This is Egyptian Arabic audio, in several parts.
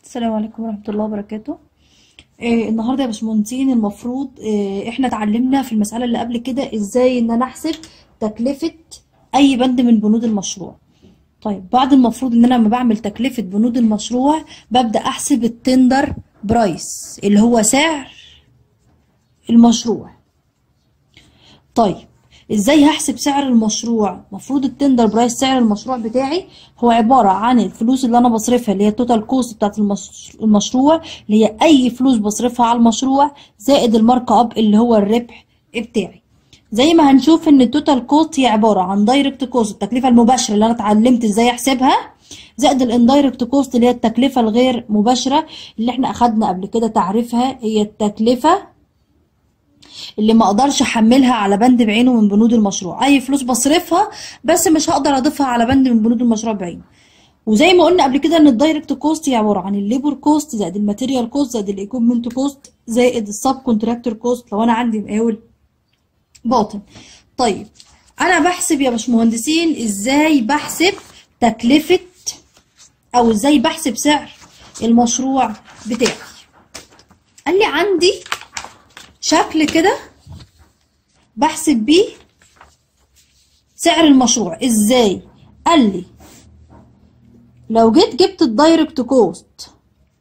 السلام عليكم ورحمة الله وبركاته إيه النهارده يا باشمهندسين المفروض إيه احنا اتعلمنا في المسألة اللي قبل كده ازاي ان انا احسب تكلفة اي بند من بنود المشروع طيب بعد المفروض ان انا لما بعمل تكلفة بنود المشروع ببدأ احسب التندر برايس اللي هو سعر المشروع طيب ازاي هحسب سعر المشروع المفروض التندر برايس سعر المشروع بتاعي هو عبارة عن الفلوس اللي انا بصرفها اللي هي التوتال كوست بتاعت المش... المشروع اللي هي اي فلوس بصرفها على المشروع زائد المارك اب اللي هو الربح بتاعي زي ما هنشوف ان التوتال كوست هي عبارة عن دايركت كوست التكلفة المباشرة اللي انا اتعلمت ازاي احسبها زائد الاندايركت كوست اللي هي التكلفة الغير مباشرة اللي احنا اخدنا قبل كده تعريفها هي التكلفة اللي ما اقدرش احملها على بند بعينه من بنود المشروع اي فلوس بصرفها بس مش هقدر اضيفها على بند من بنود المشروع بعينه وزي ما قلنا قبل كده ان الدايركت كوست هي عباره عن الليبر كوست زائد الماتيريال كوست زائد الايكوبمنت كوست زائد السب كونتراكتور كوست لو انا عندي مقاول باطن طيب انا بحسب يا باشمهندسين ازاي بحسب تكلفه او ازاي بحسب سعر المشروع بتاعي قال لي عندي شكل كده بحسب بيه سعر المشروع ازاي قال لي لو جيت جبت الدايركت كوست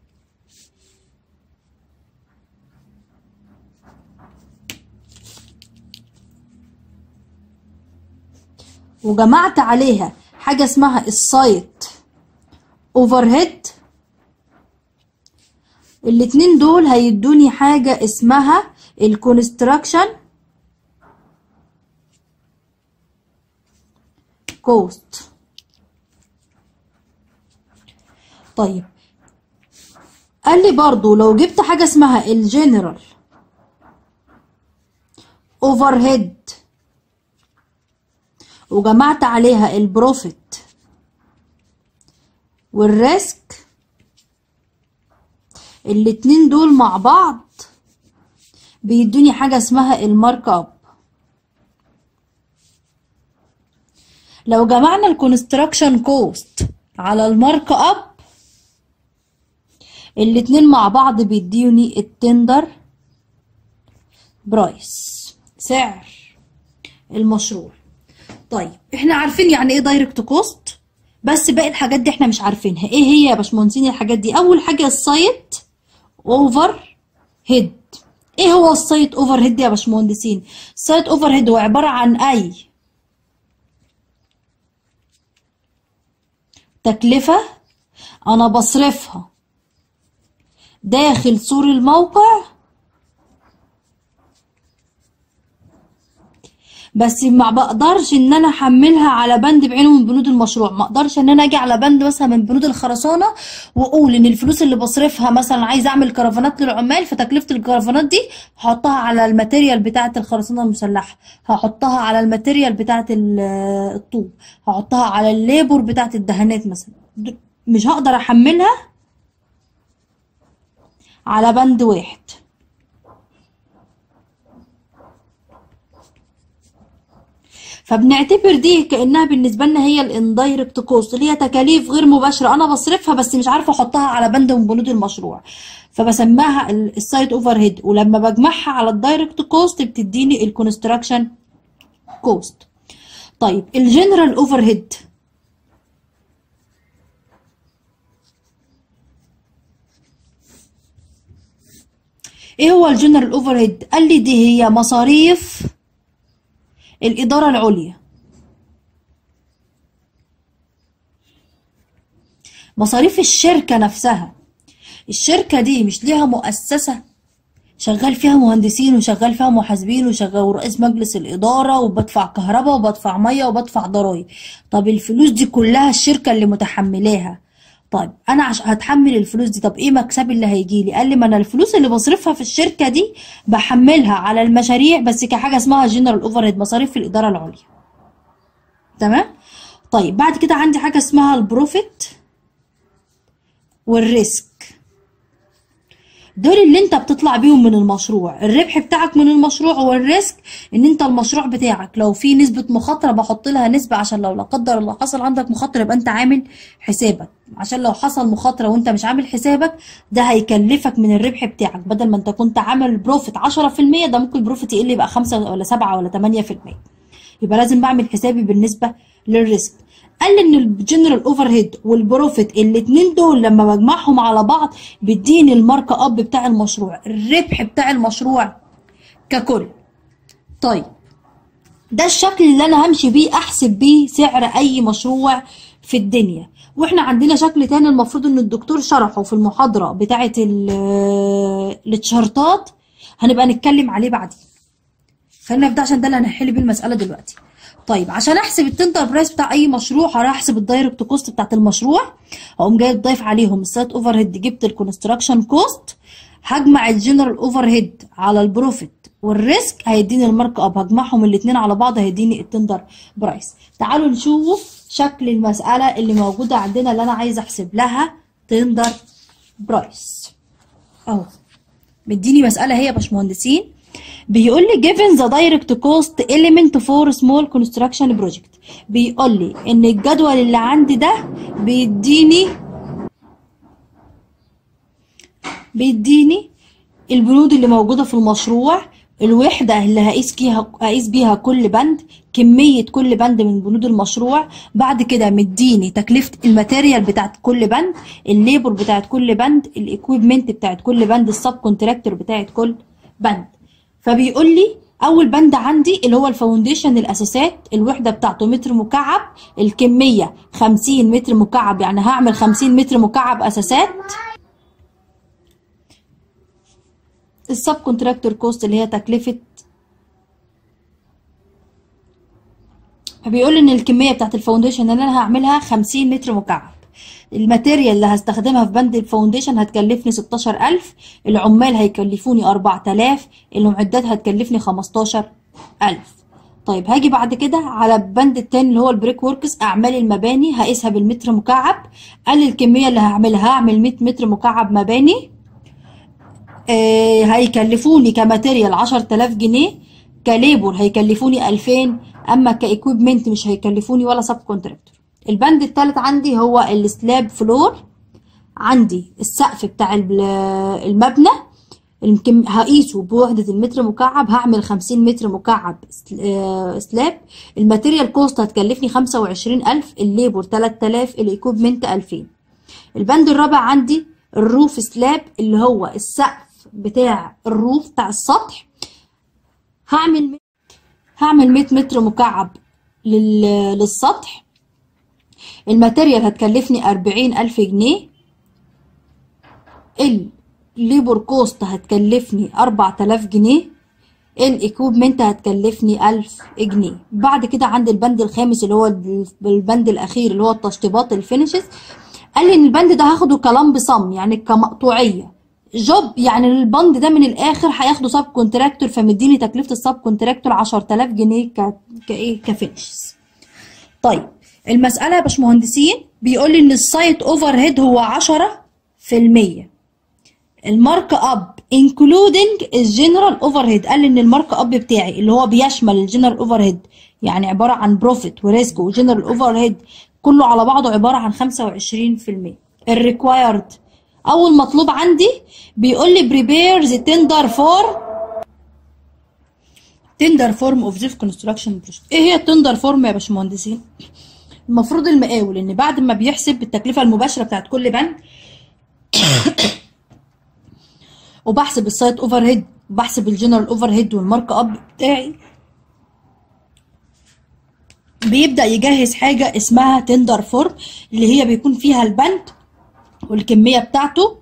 وجمعت عليها حاجة اسمها السايت اوفر هيد الاتنين دول هيدوني حاجة اسمها الكونستراكشن كوست طيب قال لي برضو لو جبت حاجة اسمها الجنرال اوفر هيد وجمعت عليها البروفيت والريسك الاتنين دول مع بعض بيدوني حاجة اسمها المارك اب لو جمعنا الكونستراكشن كوست على المارك اب الاتنين مع بعض بيديوني التندر برايس سعر المشروع طيب احنا عارفين يعني ايه دايركت كوست بس باقي الحاجات دي احنا مش عارفينها ايه هي يا باشمهندسين الحاجات دي اول حاجه السايت اوفر هيد ايه هو السايت اوفر هيد يا باشمهندسين السايت اوفر هيد هو عباره عن اي تكلفه انا بصرفها داخل سور الموقع بس ما بقدرش ان انا احملها على بند بعينه من بنود المشروع ما اقدرش ان انا اجي على بند مثلا من بنود الخرسانه واقول ان الفلوس اللي بصرفها مثلا عايز اعمل كرفانات للعمال فتكلفه الكرفانات دي هحطها على الماتيريال بتاعه الخرسانه المسلحه هحطها على الماتيريال بتاعه الطوب هحطها على الليبر بتاعه الدهانات مثلا مش هقدر احملها على بند واحد فبنعتبر دي كانها بالنسبه لنا هي الاندايركت كوست اللي هي تكاليف غير مباشره انا بصرفها بس مش عارفه احطها على بند من بنود المشروع فبسميها السايت اوفر هيد ولما بجمعها على الدايركت كوست بتديني الكونستراكشن كوست طيب الجنرال اوفر هيد ايه هو الجنرال اوفر هيد قال لي دي هي مصاريف الإدارة العليا مصاريف الشركة نفسها الشركة دي مش ليها مؤسسة شغال فيها مهندسين وشغال فيها محاسبين وشغال ورئيس مجلس الإدارة وبدفع كهرباء وبدفع مية وبدفع ضرايب طب الفلوس دي كلها الشركة اللي متحملاها طيب انا عش هتحمل الفلوس دي طب ايه مكسبي اللي هيجي لي قال لي ما انا الفلوس اللي بصرفها في الشركه دي بحملها على المشاريع بس كحاجه اسمها جنرال اوفر هيد مصاريف في الاداره العليا تمام طيب بعد كده عندي حاجه اسمها البروفيت والريسك دول اللي انت بتطلع بيهم من المشروع الربح بتاعك من المشروع والريسك ان انت المشروع بتاعك لو في نسبة مخاطرة بحط لها نسبة عشان لو لا قدر الله حصل عندك مخاطرة يبقى انت عامل حسابك عشان لو حصل مخاطرة وانت مش عامل حسابك ده هيكلفك من الربح بتاعك بدل ما انت كنت عامل بروفيت 10% ده ممكن البروفيت يقل يبقى 5 ولا 7 ولا 8% يبقى لازم بعمل حسابي بالنسبة للريسك قال ان الجنرال اوفر هيد والبروفيت الاتنين دول لما بجمعهم على بعض بيديني المارك اب بتاع المشروع الربح بتاع المشروع ككل طيب ده الشكل اللي انا همشي بيه احسب بيه سعر اي مشروع في الدنيا واحنا عندنا شكل تاني المفروض ان الدكتور شرحه في المحاضرة بتاعة التشارتات هنبقى نتكلم عليه بعدين خلينا في ده عشان ده اللي هنحل بيه المسألة دلوقتي طيب عشان احسب التندر برايس بتاع اي مشروع هروح احسب الدايركت كوست بتاعت المشروع هقوم جاي ضايف عليهم السايت اوفر هيد جبت الكونستراكشن كوست هجمع الجنرال اوفر هيد على البروفيت والريسك هيديني المارك اب هجمعهم الاثنين على بعض هيديني التندر برايس تعالوا نشوف شكل المسألة اللي موجودة عندنا اللي انا عايزه احسب لها تندر برايس اهو مديني مسألة هي يا باشمهندسين بيقول لي given the direct cost element for small construction project بيقول لي ان الجدول اللي عندي ده بيديني بيديني البنود اللي موجودة في المشروع الوحدة اللي هقيس فيها هقيس بيها كل بند كمية كل بند من بنود المشروع بعد كده مديني تكلفة الماتيريال بتاعت كل بند الليبر بتاعت كل بند الاكويبمنت بتاعت كل بند السب كونتراكتور بتاعت كل بند فبيقول لي اول بند عندي اللي هو الفاونديشن الاساسات الوحده بتاعته متر مكعب الكميه 50 متر مكعب يعني هعمل 50 متر مكعب اساسات السب كونتراكتور كوست اللي هي تكلفه فبيقول لي ان الكميه بتاعت الفاونديشن اللي انا هعملها 50 متر مكعب الماتيريال اللي هستخدمها في بند الفاونديشن هتكلفني 16000 العمال هيكلفوني 4000 المعدات هتكلفني 15000 طيب هاجي بعد كده على البند التاني اللي هو البريك وركس اعمال المباني هقيسها بالمتر مكعب قال الكميه اللي هعملها هعمل 100 متر مكعب مباني آه هيكلفوني كماتيريال 10000 جنيه كليبر هيكلفوني 2000 اما كايكويبمنت مش هيكلفوني ولا سب كونتراكتور البند التالت عندي هو السلاب فلور عندي السقف بتاع المبنى هقيسه بوحدة المتر مكعب هعمل 50 متر مكعب سلاب الماتيريال كوست هتكلفني 25000 الليبر 3000 الايكوبمنت 2000 البند الرابع عندي الروف سلاب اللي هو السقف بتاع الروف بتاع السطح هعمل هعمل 100 متر مكعب للسطح الماتيريال هتكلفني أربعين ألف جنيه الليبر كوست هتكلفني أربع تلاف جنيه الايكوبمنت هتكلفني ألف جنيه بعد كده عند البند الخامس اللي هو البند الأخير اللي هو التشطيبات الفينيشز قال لي إن البند ده هاخده كلامب صم يعني كمقطوعية جوب يعني البند ده من الآخر هياخده سب كونتراكتور فمديني تكلفة السب كونتراكتور عشر تلاف جنيه ك كإيه كفينيشز طيب المسألة يا باشمهندسين بيقول لي إن السايت أوفر هيد هو عشرة في المية المارك أب انكلودنج الجنرال أوفر هيد قال لي إن المارك أب بتاعي اللي هو بيشمل الجنرال أوفر هيد يعني عبارة عن بروفيت وريسك وجنرال أوفر هيد كله على بعضه عبارة عن خمسة وعشرين في المية الريكوايرد أول مطلوب عندي بيقول لي بريبير ذا تندر فور تندر فورم اوف ذيف كونستراكشن بروجكت ايه هي التندر فورم يا باشمهندسين المفروض المقاول ان بعد ما بيحسب التكلفه المباشره بتاعت كل بند وبحسب السايت اوفر هيد وبحسب الجنرال اوفر هيد والمارك اب بتاعي بيبدا يجهز حاجه اسمها تندر فورم اللي هي بيكون فيها البند والكميه بتاعته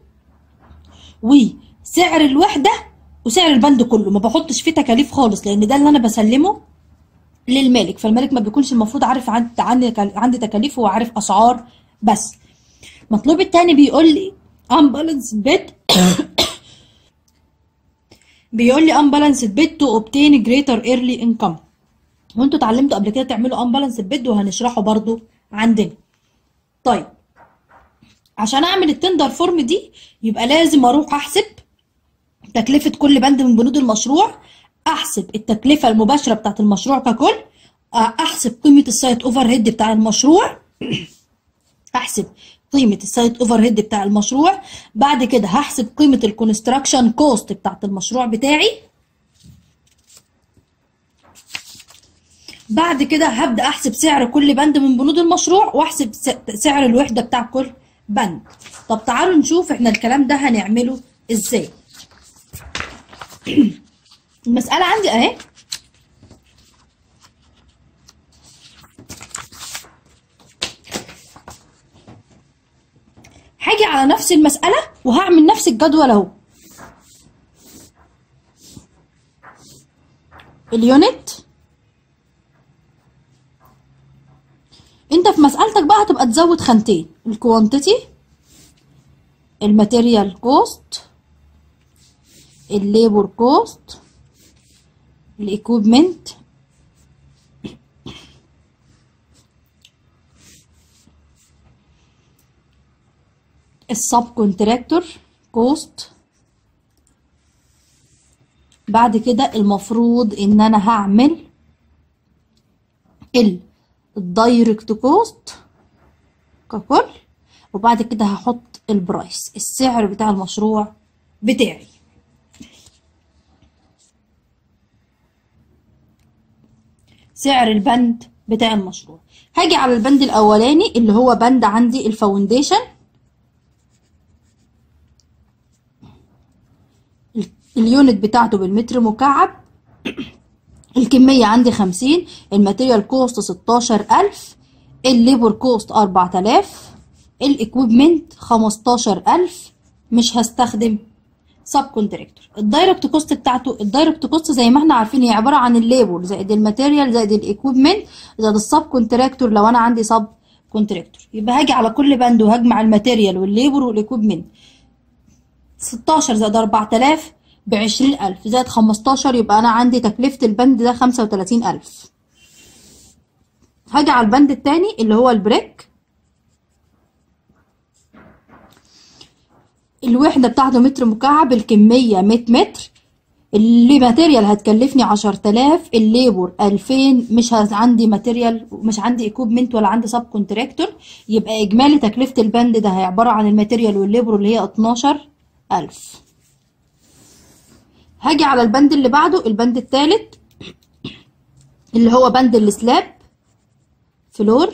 وسعر الوحده وسعر البند كله ما بحطش فيه تكاليف خالص لان ده اللي انا بسلمه للمالك فالمالك ما بيكونش المفروض عارف عندي عندي عندي تكاليف هو عارف اسعار بس المطلوب التاني بيقول لي unbalanced bid بيقول لي unbalanced bid to obtain greater early income وانتوا اتعلمتوا قبل كده تعملوا unbalanced bid وهنشرحه برضو عندنا طيب عشان اعمل التندر فورم دي يبقى لازم اروح احسب تكلفة كل بند من بنود المشروع احسب التكلفة المباشرة بتاعت المشروع ككل احسب قيمة السايت اوفر هيد بتاع المشروع احسب قيمة السايت اوفر هيد بتاع المشروع بعد كده هحسب قيمة الكونستراكشن كوست بتاعت المشروع بتاعي بعد كده هبدأ احسب سعر كل بند من بنود المشروع واحسب سعر الوحدة بتاع كل بند طب تعالوا نشوف احنا الكلام ده هنعمله ازاي المسألة عندي اهي هاجي على نفس المسألة وهعمل نفس الجدول اهو اليونت انت في مسألتك بقى هتبقى تزود خانتين الكوانتيتي الماتيريال كوست الليبر كوست الايكويبمنت السب كونتراكتور كوست بعد كده المفروض ان انا هعمل الدايركت كوست ككل وبعد كده هحط البرايس السعر بتاع المشروع بتاعي سعر البند بتاع المشروع هاجي على البند الاولاني اللي هو بند عندي الفاونديشن اليونت بتاعته بالمتر مكعب الكمية عندي خمسين الماتيريال كوست ستاشر ألف الليبر كوست أربعة آلاف الإكويبمنت خمستاشر ألف مش هستخدم سب كونتراكتور الدايركت كوست بتاعته الدايركت كوست زي ما احنا عارفين هي عباره عن الليبر زائد الماتيريال زائد الايكويبمنت زائد السب كونتراكتور لو انا عندي سب كونتراكتور يبقى هاجي على كل بند وهجمع الماتيريال والليبر والايكويبمنت 16 زائد 4000 ب 20000 زائد 15 يبقى انا عندي تكلفه البند ده 35000 هاجي على البند التاني اللي هو البريك الوحدة بتاعته متر مكعب الكمية 100 متر اللي ماتيريال هتكلفني 10000 الليبر 2000 مش عندي ماتيريال مش عندي ايكوبمنت ولا عندي سب كونتراكتور يبقى اجمالي تكلفة البند ده هي عبارة عن الماتيريال والليبر اللي هي 12000 هاجي على البند اللي بعده البند الثالث اللي هو بند السلاب فلور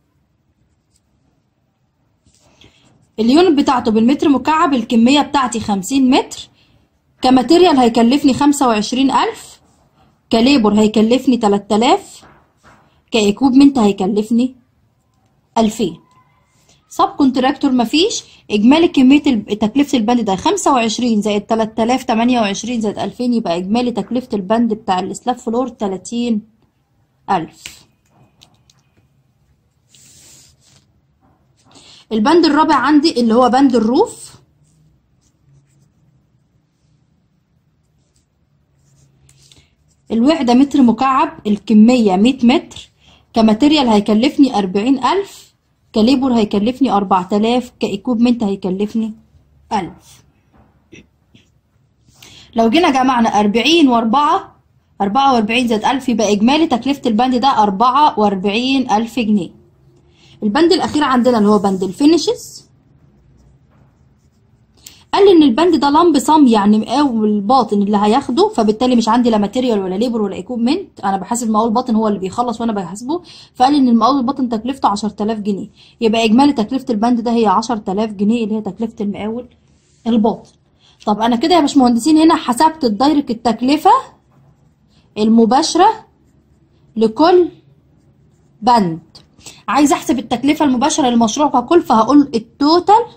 اليونت بتاعته بالمتر مكعب الكمية بتاعتي خمسين متر كماتيريال هيكلفني خمسة وعشرين ألف كليبر هيكلفني تلات آلاف كإيكوبمنت هيكلفني ألفين سب كونتراكتور مفيش إجمالي كمية تكلفة البند ده خمسة وعشرين زائد تلات آلاف تمانية وعشرين زائد ألفين يبقى إجمالي تكلفة البند بتاع السلاب فلور تلاتين ألف البند الرابع عندي اللي هو بند الروف الوحدة متر مكعب الكمية مية متر كماتيريال هيكلفني أربعين ألف كليبر هيكلفني أربعة آلاف كإيكوبمنت هيكلفني ألف لو جينا جمعنا أربعين وأربعة أربعة وأربعين زائد ألف يبقى إجمالي تكلفة البند ده أربعة وأربعين ألف جنيه البند الاخير عندنا اللي هو بند الفينيشز قال لي ان البند ده لمب صم يعني مقاول الباطن اللي هياخده فبالتالي مش عندي لا ماتيريال ولا ليبر ولا ايكوبمنت انا بحاسب المقاول الباطن هو اللي بيخلص وانا بحاسبه فقال لي ان المقاول الباطن تكلفته 10000 جنيه يبقى اجمالي تكلفه البند ده هي 10000 جنيه اللي هي تكلفه المقاول الباطن طب انا كده يا باشمهندسين هنا حسبت الدايركت التكلفه المباشره لكل بند عايز احسب التكلفة المباشرة للمشروع ككل فهقول التوتال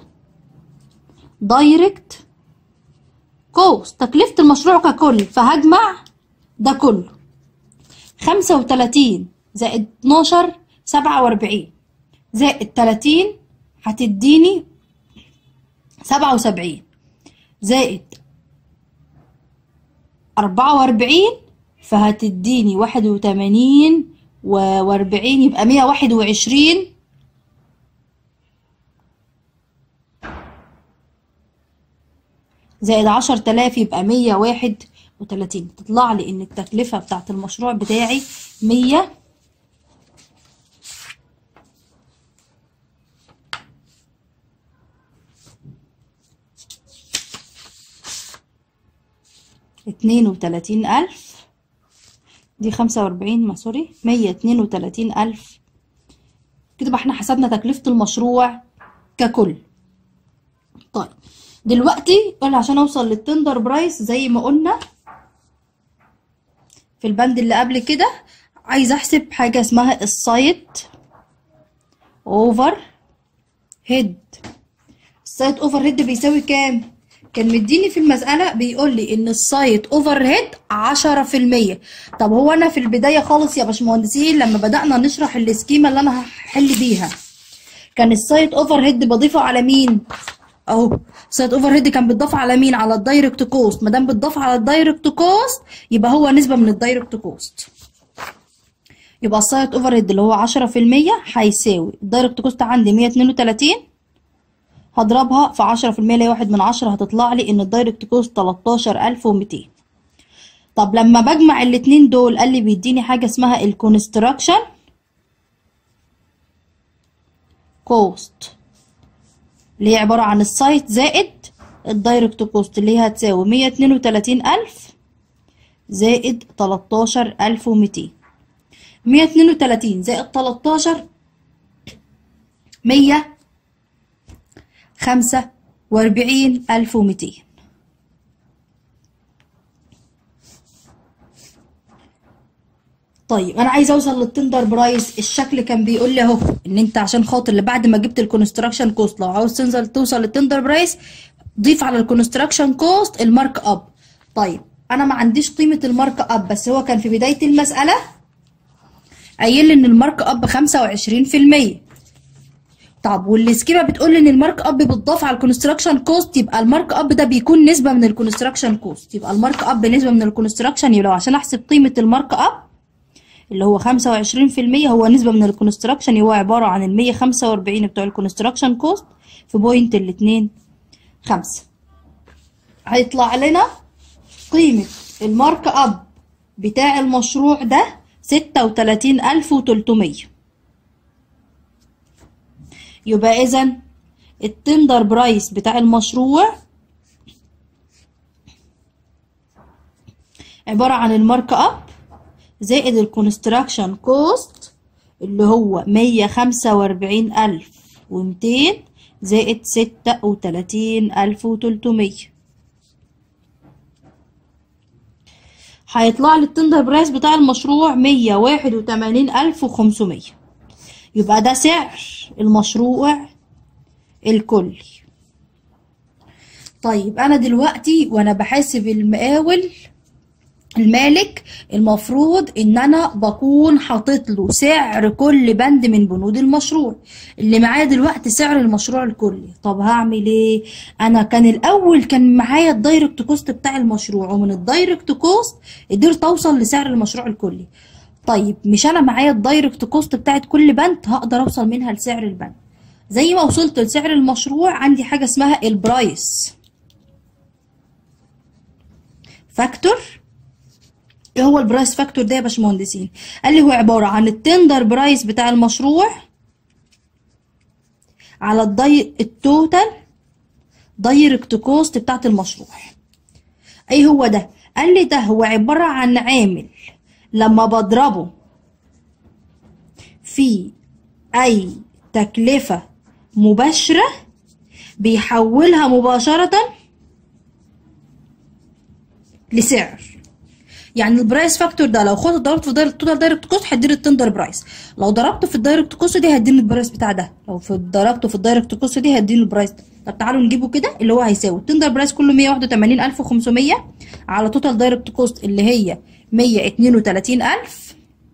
دايركت كوست تكلفة المشروع ككل فهجمع ده كله خمسة وتلاتين زائد اتناشر سبعة واربعين زائد تلاتين هتديني سبعة وسبعين زائد أربعة واربعين فهتديني واحد وتمانين واربعين يبقى مية واحد وعشرين زائد عشر تلاف يبقى مية واحد وتلاتين تطلع لي ان التكلفة بتاعت المشروع بتاعي مية اتنين وتلاتين ألف دي خمسة وأربعين ما سوري مية اتنين وتلاتين ألف كده بقى احنا حسبنا تكلفة المشروع ككل طيب دلوقتي قلنا عشان اوصل للتندر برايس زي ما قلنا في البند اللي قبل كده عايز احسب حاجة اسمها السايت اوفر هيد السايت اوفر هيد بيساوي كام كان مديني في المسألة بيقول لي ان السايت اوفر هيد عشرة في المية طب هو انا في البداية خالص يا باشمهندسين لما بدأنا نشرح السكيمة اللي انا هحل بيها كان السايت اوفر هيد بضيفه على مين اهو السايت اوفر هيد كان بيتضاف على مين على الدايركت كوست ما دام بيتضاف على الدايركت كوست يبقى هو نسبة من الدايركت كوست يبقى السايت اوفر هيد اللي هو عشرة في المية هيساوي الدايركت كوست عندي مية اتنين وتلاتين هضربها في عشرة في المية اللي هي واحد من عشرة هتطلع لي ان الدايركت كوست تلاتاشر الف ومتين طب لما بجمع الاتنين دول قال لي بيديني حاجة اسمها الكونستراكشن كوست اللي هي عبارة عن السايت زائد الدايركت كوست اللي هي هتساوي مية اتنين وتلاتين ألف زائد تلاتاشر ألف ومتين مية اتنين وتلاتين زائد تلاتاشر مية خمسة وأربعين ألف ومتين طيب انا عايزه اوصل للتندر برايس الشكل كان بيقول لي اهو ان انت عشان خاطر اللي بعد ما جبت الكونستراكشن كوست لو عاوز تنزل توصل للتندر برايس ضيف على الكونستراكشن كوست المارك اب طيب انا ما عنديش قيمه المارك اب بس هو كان في بدايه المساله قايل لي ان المارك اب 25% طب والسكيما بتقول لي ان المارك اب بتضاف على الكونستراكشن كوست يبقى المارك اب ده بيكون نسبه من الكونستراكشن كوست يبقى المارك اب نسبه من الكونستراكشن يبقى لو عشان احسب قيمه المارك اب اللي هو خمسة وعشرين في المية هو نسبة من الكونستراكشن هو عبارة عن المية خمسة وأربعين بتوع الكونستراكشن كوست في بوينت الاتنين خمسة هيطلع لنا قيمة المارك أب بتاع المشروع ده ستة وتلاتين ألف وتلتمية يبقى إذا التندر برايس بتاع المشروع عبارة عن المارك أب زائد الكونستراكشن كوست اللي هو مية خمسة وأربعين ألف ومتين زائد ستة وتلاتين ألف وتلتمية هيطلع لي التندر برايس بتاع المشروع مية واحد وتمانين ألف وخمسمية يبقى ده سعر المشروع الكلي طيب أنا دلوقتي وأنا بحاسب المقاول المالك المفروض ان انا بكون حاطط له سعر كل بند من بنود المشروع اللي معايا دلوقتي سعر المشروع الكلي طب هعمل ايه انا كان الاول كان معايا الدايركت كوست بتاع المشروع ومن الدايركت كوست قدرت اوصل لسعر المشروع الكلي طيب مش انا معايا الدايركت كوست بتاعت كل بند هقدر اوصل منها لسعر البند زي ما وصلت لسعر المشروع عندي حاجه اسمها البرايس فاكتور ايه هو البرايس فاكتور ده يا باشمهندسين قال لي هو عباره عن التندر برايس بتاع المشروع على الضي التوتال دايركت كوست بتاعت المشروع ايه هو ده قال لي ده هو عباره عن عامل لما بضربه في اي تكلفه مباشره بيحولها مباشره لسعر يعني البرايس فاكتور ده لو خدت ضربت في التوتال دايركت كوست هيديني التندر برايس لو ضربته في الدايركت كوست دي هيديني البرايس بتاع ده لو في ضربته في الدايركت كوست دي هيديني البرايس ده طب تعالوا نجيبه كده اللي هو هيساوي التندر برايس كله 181500 على توتال دايركت كوست اللي هي 132000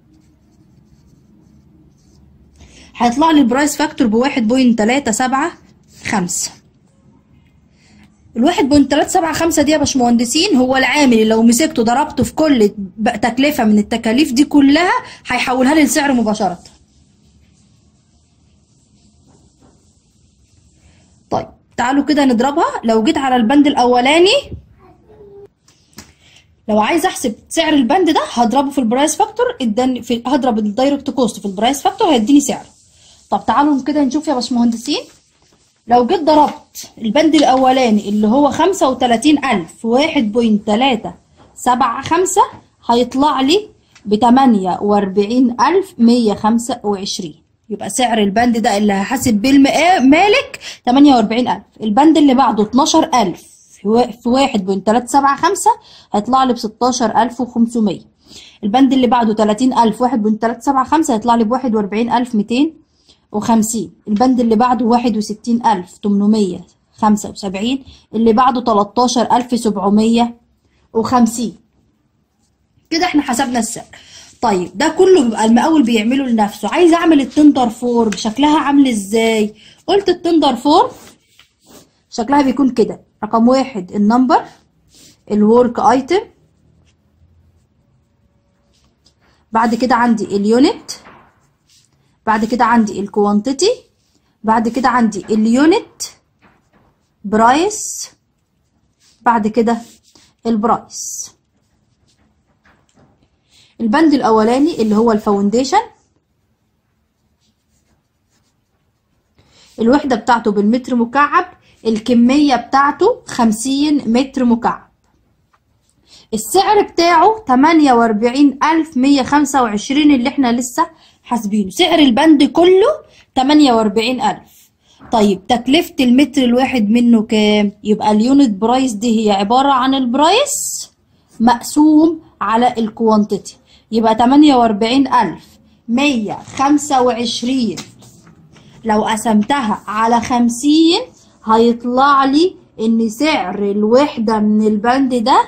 هيطلع لي البرايس فاكتور ب 1.375 الواحد بوينت تلاتة سبعة خمسة دي يا باشمهندسين هو العامل اللي لو مسكته ضربته في كل تكلفة من التكاليف دي كلها هيحولها لي لسعر مباشرة طيب تعالوا كده نضربها لو جيت على البند الاولاني لو عايز احسب سعر البند ده هضربه في البرايس فاكتور اداني في هضرب الدايركت كوست في البرايس فاكتور هيديني سعره طب تعالوا كده نشوف يا باشمهندسين لو جيت ضربت البند الاولاني اللي هو 35000 1.375 هيطلع لي ب 48125 يبقى سعر البند ده اللي هحاسب بيه المالك 48000 البند اللي بعده 12000 في 1.375 هيطلع لي ب 16500 البند اللي بعده 30000 1.375 هيطلع لي ب 41250 البند اللي بعده 61875 اللي بعده 13750 كده احنا حسبنا السعر طيب ده كله بيبقى المقاول بيعمله لنفسه عايز اعمل التندر فورم شكلها عامل ازاي قلت التندر فورم شكلها بيكون كده رقم واحد النمبر الورك ايتم بعد كده عندي اليونت بعد كده عندي الكوانتيتي بعد كده عندي اليونت برايس بعد كده البرايس البند الاولاني اللي هو الفاونديشن الوحدة بتاعته بالمتر مكعب الكمية بتاعته 50 متر مكعب السعر بتاعه 48125 اللي احنا لسه حاسبينه سعر البند كله 48000 طيب تكلفة المتر الواحد منه كام يبقى اليونت برايس دي هي عبارة عن البرايس مقسوم على الكوانتيتي يبقى 48125 لو قسمتها على 50 هيطلع لي ان سعر الوحدة من البند ده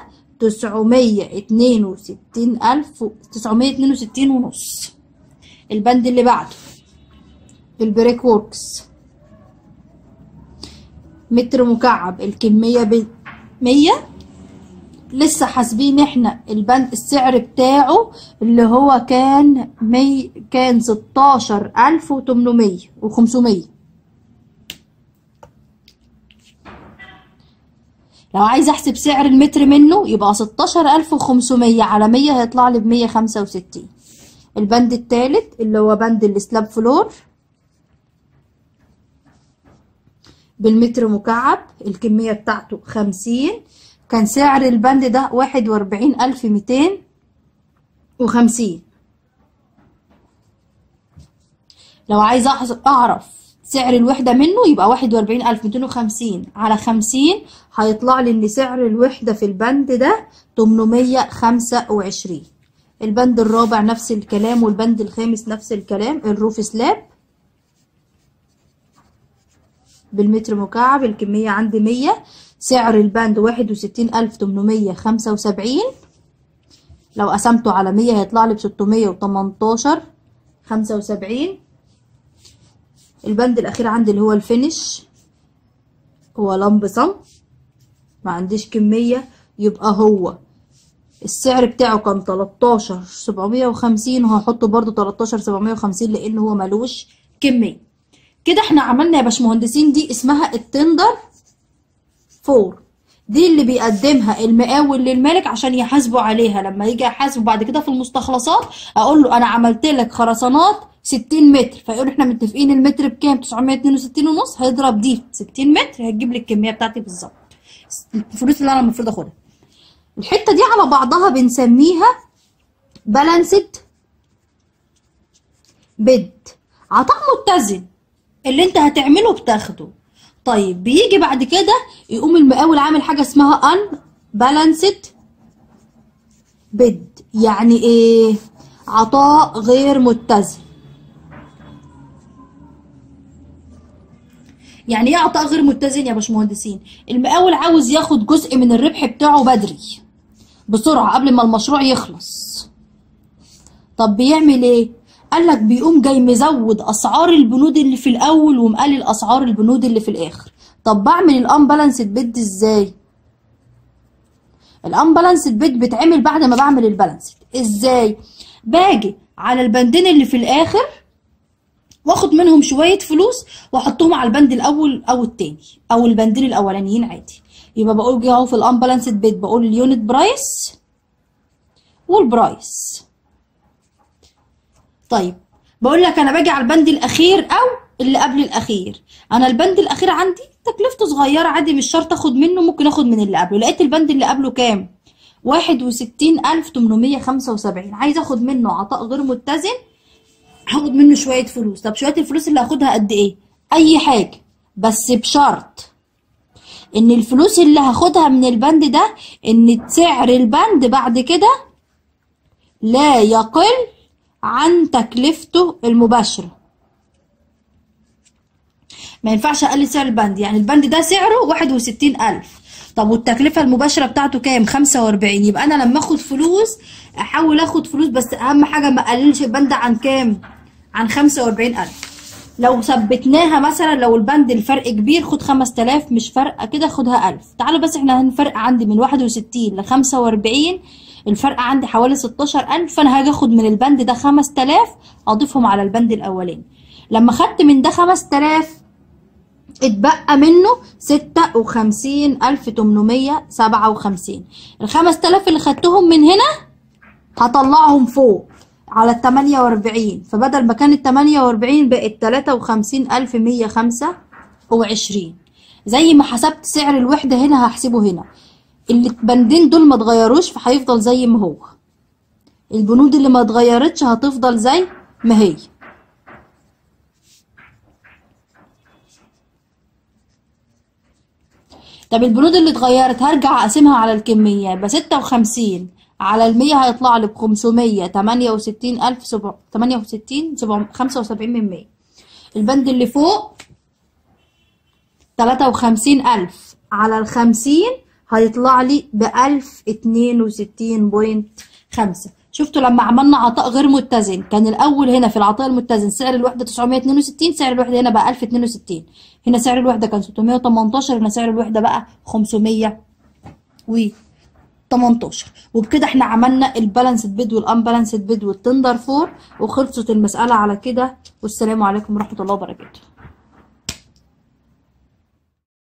962 ألف 962 ونص البند اللي بعده البريك ووركس متر مكعب الكمية ب 100 لسه حاسبين احنا البند السعر بتاعه اللي هو كان مي كان 16800 و500 لو عايز احسب سعر المتر منه يبقى 16500 على 100 هيطلع لي ب 165 البند الثالث اللي هو بند السلاب فلور بالمتر مكعب الكمية بتاعته 50 كان سعر البند ده 41250 لو عايز اعرف سعر الوحدة منه يبقى واحد وأربعين ألف ميتين وخمسين على خمسين هيطلع لي إن سعر الوحدة في البند ده تمنمية خمسة وعشرين البند الرابع نفس الكلام والبند الخامس نفس الكلام الروف سلاب بالمتر مكعب الكمية عندي مية سعر البند واحد وستين ألف تمنمية خمسة وسبعين لو قسمته على مية هيطلع لي بستمية وتمنتاشر خمسة وسبعين البند الاخير عندي اللي هو الفينش هو لمب صم ما عنديش كمية يبقى هو السعر بتاعه كان 13 750 وهحطه برضو 13 750 لان هو ملوش كمية كده احنا عملنا يا باشمهندسين دي اسمها التندر فور دي اللي بيقدمها المقاول للمالك عشان يحاسبوا عليها لما يجي يحاسبه بعد كده في المستخلصات اقول له انا عملت لك خرسانات 60 متر فيقول احنا متفقين المتر بكام 962 ونص هيضرب دي في 60 متر هتجيب لي الكميه بتاعتي بالظبط الفلوس اللي انا المفروض اخدها الحته دي على بعضها بنسميها بالانسد بيد عطاء متزن اللي انت هتعمله بتاخده طيب بيجي بعد كده يقوم المقاول عامل حاجه اسمها ان بالانسد بيد يعني ايه عطاء غير متزن يعني ايه عطاء غير متزن يا باشمهندسين المقاول عاوز ياخد جزء من الربح بتاعه بدري بسرعه قبل ما المشروع يخلص طب بيعمل ايه قال لك بيقوم جاي مزود اسعار البنود اللي في الاول ومقلل اسعار البنود اللي في الاخر طب بعمل الانبالانسد بيد ازاي الانبالانسد بيد بتعمل بعد ما بعمل البالانسد ازاي باجي على البندين اللي في الاخر واخد منهم شويه فلوس واحطهم على البند الاول او التاني او البندين الاولانيين عادي يبقى بقول جه اهو في الانبالانسد بيت بقول اليونت برايس والبرايس طيب بقول لك انا باجي على البند الاخير او اللي قبل الاخير انا البند الاخير عندي تكلفته صغيره عادي مش شرط اخد منه ممكن اخد من اللي قبله لقيت البند اللي قبله كام واحد وستين الف تمنمية خمسة وسبعين عايز اخد منه عطاء غير متزن هاخد منه شويه فلوس طب شويه الفلوس اللي هاخدها قد ايه اي حاجه بس بشرط ان الفلوس اللي هاخدها من البند ده ان سعر البند بعد كده لا يقل عن تكلفته المباشرة ما ينفعش اقلل سعر البند يعني البند ده سعره واحد وستين الف طب والتكلفة المباشرة بتاعته كام خمسة واربعين يبقى انا لما اخد فلوس احاول اخد فلوس بس اهم حاجة ما اقللش البند عن كام عن خمسة واربعين الف لو ثبتناها مثلا لو البند الفرق كبير خد خمس تلاف مش فرقة كده خدها ألف تعالوا بس احنا هنفرق عندي من واحد وستين لخمسة واربعين الفرق عندي حوالي ستاشر ألف فأنا هاجي أخد من البند ده خمس تلاف أضيفهم على البند الأولاني لما خدت من ده خمس تلاف اتبقى منه ستة وخمسين ألف تمنمية سبعة وخمسين الخمس تلاف اللي خدتهم من هنا هطلعهم فوق على التمانية واربعين فبدل ما كانت تمانية واربعين بقت تلاتة وخمسين ألف مية خمسة وعشرين زي ما حسبت سعر الوحدة هنا هحسبه هنا البندين دول ما اتغيروش فهيفضل زي ما هو البنود اللي ما اتغيرتش هتفضل زي ما هي طب البنود اللي اتغيرت هرجع اقسمها على الكمية يبقى ستة وخمسين على المية هيطلع لي بخمسمية تمانية وستين ألف سبع تمانية وستين سبع خمسة وسبعين من مية البند اللي فوق تلاتة وخمسين ألف على الخمسين هيطلع لي بألف اتنين وستين بوينت خمسة شفتوا لما عملنا عطاء غير متزن كان الأول هنا في العطاء المتزن سعر الوحدة تسعمية اتنين وستين سعر الوحدة هنا بقى ألف اتنين وستين هنا سعر الوحدة كان ستمية وتمنتاشر هنا سعر الوحدة بقى خمسمية و 18 وبكده احنا عملنا البالانسد بيد والانبالانسد بيد والتندر فور وخلصت المسألة على كده والسلام عليكم ورحمة الله وبركاته